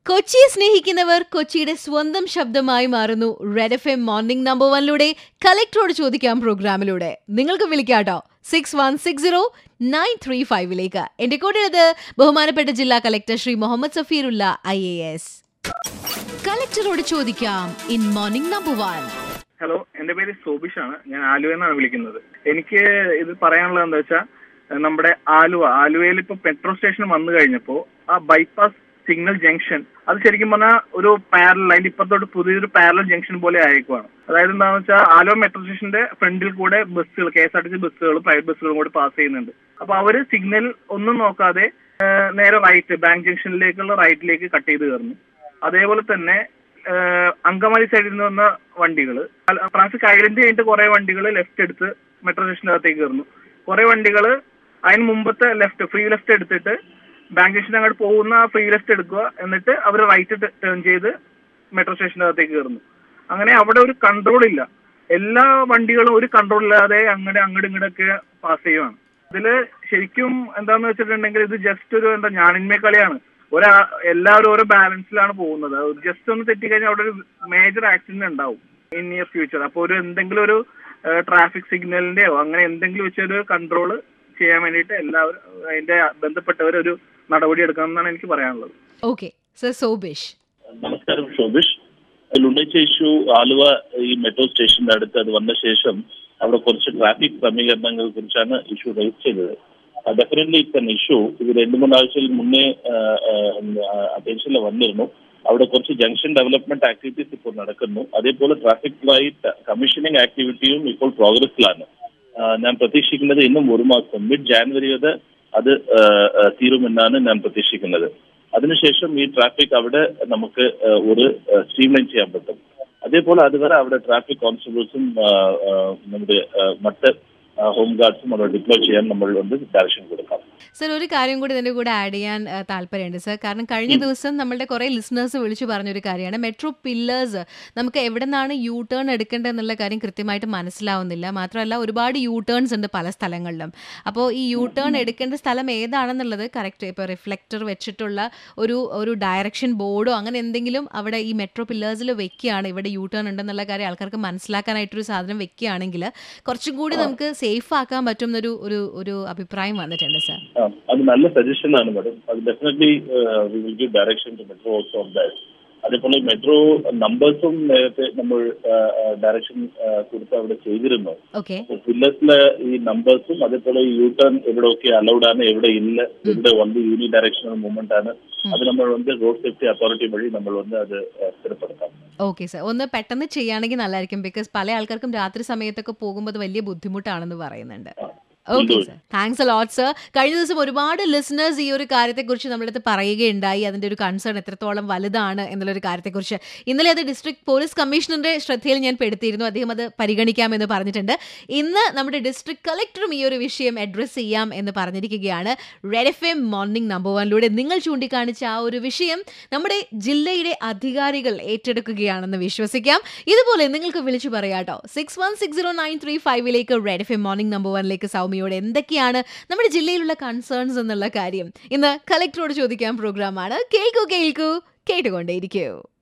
കൊച്ചിയെ സ്നേഹിക്കുന്നവർ കൊച്ചിയുടെ സ്വന്തം ശബ്ദമായി മാറുന്നു red F M morning number വണ്ണിലൂടെ കളക്ടറോട് ചോദിക്കാം പ്രോഗ്രാമിലൂടെ നിങ്ങൾക്ക് വിളിക്കാട്ടോ six one six zero nine three ഫൈവിലേക്ക് എന്റെ കൂടെയുള്ളത് ബഹുമാനപ്പെട്ട ജില്ലാ collector Shri Muhammad Safirulla I A S കളക്ടറോട് ചോദിക്കാം in morning number one hello എന്റെ പേര് സോബിഷ് ആണ് ഞാൻ ആലുവ എന്നാണ് വിളിക്കുന്നത് എനിക്ക് ഇത് പറയാനുള്ളത് എന്താ വെച്ചാൽ നമ്മുടെ ആലുവ ആലുവയിൽ ഇപ്പൊ പെട്രോൾ സ്റ്റേഷൻ വന്നു കഴിഞ്ഞപ്പോ ആ ബൈപ്പാസ് സിഗ്നൽ ജംഗ്ഷൻ അത് ശരിക്കും പറഞ്ഞാൽ ഒരു പാരലൽ അതിന്റെ ഇപ്പുറത്തോട്ട് പുതിയൊരു പാരലൽ ജംഗ്ഷൻ പോലെ ആയേക്കുവാണ് അതായത് എന്താണെന്ന് വെച്ചാൽ ആലുവ മെട്രോ സ്റ്റേഷന്റെ ഫ്രണ്ടിൽ കൂടെ ബസ്സുകൾ K S R T C ബസ്സുകളും പ്രൈവറ്റ് ബസ്സുകളും കൂടി പാസ് ചെയ്യുന്നുണ്ട് അപ്പൊ അവര് സിഗ്നൽ ഒന്നും നോക്കാതെ ആ, നേരെ റൈറ്റ് ബാങ്ക് ജംഗ്ഷനിലേക്കുള്ള റൈറ്റിലേക്ക് കട്ട് ചെയ്ത് കയറുന്നു അതേപോലെ തന്നെ ഏഹ് അങ്കമാലി സൈഡിൽ നിന്ന് വന്ന വണ്ടികൾ ട്രാഫിക് ഐലൻഡ് കഴിഞ്ഞിട്ട് കുറെ വണ്ടികൾ ലെഫ്റ്റ് എടുത്ത് മെട്രോ സ്റ്റേഷനകത്തേക്ക് കയറുന്നു കുറെ വണ്ടികൾ അതിന് മുമ്പത്തെ ലെഫ്റ്റ് ഫ്രീ ലെഫ്റ്റ് എടുത്തിട്ട് ബാങ്ക് ജംഗ്ഷൻ അങ്ങോട്ട് പോകുന്ന ആ ഫ്രീ ലെഫ്റ്റ് എടുക്കുക എന്നിട്ട് അവർ റൈറ്റ് ടേൺ ചെയ്ത് മെട്രോ സ്റ്റേഷനകത്തേക്ക് കയറുന്നു അങ്ങനെ അവിടെ ഒരു കൺട്രോൾ ഇല്ല എല്ലാ വണ്ടികളും ഒരു കൺട്രോൾ ഇല്ലാതെ അങ്ങനെ അങ്ങോട്ടും ഇങ്ങോട്ടൊക്കെ പാസ് ചെയ്യുവാണ് ഇതില് ശരിക്കും എന്താന്ന് വെച്ചിട്ടുണ്ടെങ്കിൽ ഇത് ജസ്റ്റ് ഒരു എന്താ ഞാനിന്മേ കളിയാണ് ഒരാ എല്ലാവരും ഓരോ ബാലൻസിലാണ് പോകുന്നത് ജസ്റ്റ് ഒന്ന് തെറ്റിക്കഴിഞ്ഞാൽ അവിടെ ഒരു മേജർ ആക്സിഡന്റ് ഉണ്ടാവും ഇൻ നിയർ ഫ്യൂച്ചർ അപ്പോൾ ഒരു എന്തെങ്കിലും ഒരു ട്രാഫിക് സിഗ്നലിന്റെയോ അങ്ങനെ എന്തെങ്കിലും വെച്ചൊരു കൺട്രോൾ ചെയ്യാൻ വേണ്ടിയിട്ട് എല്ലാവരും അതിന്റെ ബന്ധപ്പെട്ടവർ ഒരു നടപടി എടുക്കണം എന്നാണ് എനിക്ക് പറയാനുള്ളത് ഓക്കെ സർ സോബിഷ് നമസ്കാരം ശോഭിഷ് അതിൽ ഉന്നയിച്ച ഇഷ്യൂ ആലുവ ഈ മെട്രോ സ്റ്റേഷന്റെ അടുത്ത് അത് വന്ന ശേഷം അവിടെ കുറച്ച് ട്രാഫിക് ക്രമീകരണങ്ങളെ കുറിച്ചാണ് ഇഷ്യൂ റൈസ് ചെയ്തത് ഡെഫിനറ്റ്ലി ഇറ്റ്സ് എൻ ഇഷ്യൂ ഇത് രണ്ട് മൂന്നാഴ്ചയിൽ മുന്നേ അറ്റൻഷനിൽ വന്നിരുന്നു അവിടെ കുറച്ച് ജംഗ്ഷൻ ഡെവലപ്മെന്റ് ആക്ടിവിറ്റീസ് ഇപ്പോൾ നടക്കുന്നു അതേപോലെ ട്രാഫിക് ലൈറ്റ് കമ്മീഷനിങ് ആക്ടിവിറ്റിയും ഇപ്പോൾ പ്രോഗ്രസ്സിലാണ് ആ, ഞാൻ പ്രതീക്ഷിക്കുന്നത് ഇന്നും ഒരു മാസം മിഡ് ജാനുവരി വരെ അത് ആ, ആ, തീരുമെന്നാണ് ഞാൻ പ്രതീക്ഷിക്കുന്നത് അതിനുശേഷം ഈ ട്രാഫിക് അവിടെ നമുക്ക് ആ, ഒരു സ്ട്രീംലൈൻ ചെയ്യാൻ പറ്റും അതേപോലെ അതുവരെ അവിടെ ട്രാഫിക് കോൺസ്റ്റബിൾസും ആ, ആ, നമ്മുടെ ആ, മറ്റ് ഹോം ഗാർഡ്സും അവിടെ ഡിപ്ലോയ് ചെയ്യാൻ നമ്മൾ ഒന്ന് ഡയറക്ഷൻ കൊടുക്കാം സർ ഒരു കാര്യം കൂടി ഇതിന്റെ കൂടെ ആഡ് ചെയ്യാൻ ആ, താല്പര്യമുണ്ട് സർ കാരണം കഴിഞ്ഞ ദിവസം നമ്മളുടെ കുറെ ലിസണേഴ്സ് വിളിച്ചു പറഞ്ഞൊരു കാര്യമാണ് മെട്രോ പില്ലേഴ്സ് നമുക്ക് എവിടെ നിന്നാണ് യൂ ടേൺ എടുക്കേണ്ടതെന്നുള്ള കാര്യം കൃത്യമായിട്ട് മനസ്സിലാവുന്നില്ല മാത്രമല്ല ഒരുപാട് യൂ ടേൺസ് ഉണ്ട് പല സ്ഥലങ്ങളിലും അപ്പോൾ ഈ യൂ ടേൺ എടുക്കേണ്ട സ്ഥലം ഏതാണെന്നുള്ളത് കറക്റ്റ് ഇപ്പോൾ റിഫ്ലക്ടർ വെച്ചിട്ടുള്ള ഒരു ഒരു ഡയറക്ഷൻ ബോർഡോ അങ്ങനെ എന്തെങ്കിലും അവിടെ ഈ മെട്രോ പില്ലേഴ്സിൽ വെക്കുകയാണ് ഇവിടെ യൂ ടേൺ ഉണ്ടെന്നുള്ള കാര്യം ആൾക്കാർക്ക് മനസ്സിലാക്കാനായിട്ടൊരു സാധനം വെക്കുകയാണെങ്കിൽ കുറച്ചും കൂടി നമുക്ക് സേഫ് ആക്കാൻ പറ്റും എന്നൊരു ഒരു ഒരു അഭിപ്രായം വന്നിട്ടുണ്ട് സർ ആ, അത് നല്ല സജഷൻ ആണ് മാഡം അത് definitely we will give direction to metro also on that അതേപോലെ മെട്രോ നമ്പേഴ്സും നേരത്തെ നമ്മൾ ഡയറക്ഷൻ കൊടുത്ത് അവിടെ ചെയ്തിരുന്നു ഓക്കെ പില്ലസിലെ ഈ നമ്പേഴ്സും അതേപോലെ യു ടേൺ എവിടെയൊക്കെ അലൗഡ് ആണ് എവിടെ ഇല്ല എവിടെ വന്ന് യൂണി ഡയറക്ഷണൽ മൂവ്മെന്റ് ആണ് അത് നമ്മൾ വന്ന് റോഡ് സേഫ്റ്റി അതോറിറ്റി വഴി നമ്മൾ വന്ന് അത് ആ, സ്ഥിരപ്പെടുത്താം ഓക്കെ സർ ഒന്ന് പെട്ടെന്ന് ചെയ്യുകയാണെങ്കിൽ നല്ലതായിരിക്കും ബിക്കോസ് പല ആൾക്കാർക്കും രാത്രി സമയത്തൊക്കെ പോകുമ്പോൾ അത് വലിയ ബുദ്ധിമുട്ടാണെന്ന് പറയുന്നുണ്ട് okay sir thanks lot sir കഴിഞ്ഞ ദിവസം ഒരുപാട് ലിസണേഴ്സ് ഈ ഒരു കാര്യത്തെക്കുറിച്ച് നമ്മുടെ അടുത്ത് പറയുകയുണ്ടായി അതിന്റെ ഒരു കൺസേൺ എത്രത്തോളം വലുതാണ് എന്നുള്ളൊരു കാര്യത്തെക്കുറിച്ച് ഇന്നലെ അത് ഡിസ്ട്രിക്ട് പോലീസ് കമ്മീഷണറുടെ ശ്രദ്ധയിൽ ഞാൻ പെടുത്തിയിരുന്നു അദ്ദേഹം അത് പരിഗണിക്കാമെന്ന് പറഞ്ഞിട്ടുണ്ട് ഇന്ന് നമ്മുടെ ഡിസ്ട്രിക്ട് കളക്ടറും ഈ ഒരു വിഷയം അഡ്രസ്സ് ചെയ്യാം എന്ന് പറഞ്ഞിരിക്കുകയാണ് Red F M morning number വണ്ണിലൂടെ നിങ്ങൾ ചൂണ്ടിക്കാണിച്ച ആ ഒരു വിഷയം നമ്മുടെ ജില്ലയുടെ അധികാരികൾ ഏറ്റെടുക്കുകയാണെന്ന് വിശ്വസിക്കാം ഇതുപോലെ നിങ്ങൾക്ക് വിളിച്ചു പറയാട്ടോ six one six zero nine three ഫൈവിലേക്ക് Red F M morning number വണ്ണിലേക്ക് സൗമ്യയോട് എന്തൊക്കെയാണ് നമ്മുടെ ജില്ലയിലുള്ള കൺസേൺസ് എന്നുള്ള കാര്യം ഇന്ന് കളക്ടറോട് ചോദിക്കാൻ പ്രോഗ്രാമാണ് കേൾക്കൂ കേൾക്കൂ കേട്ടുകൊണ്ടേയിരിക്കൂ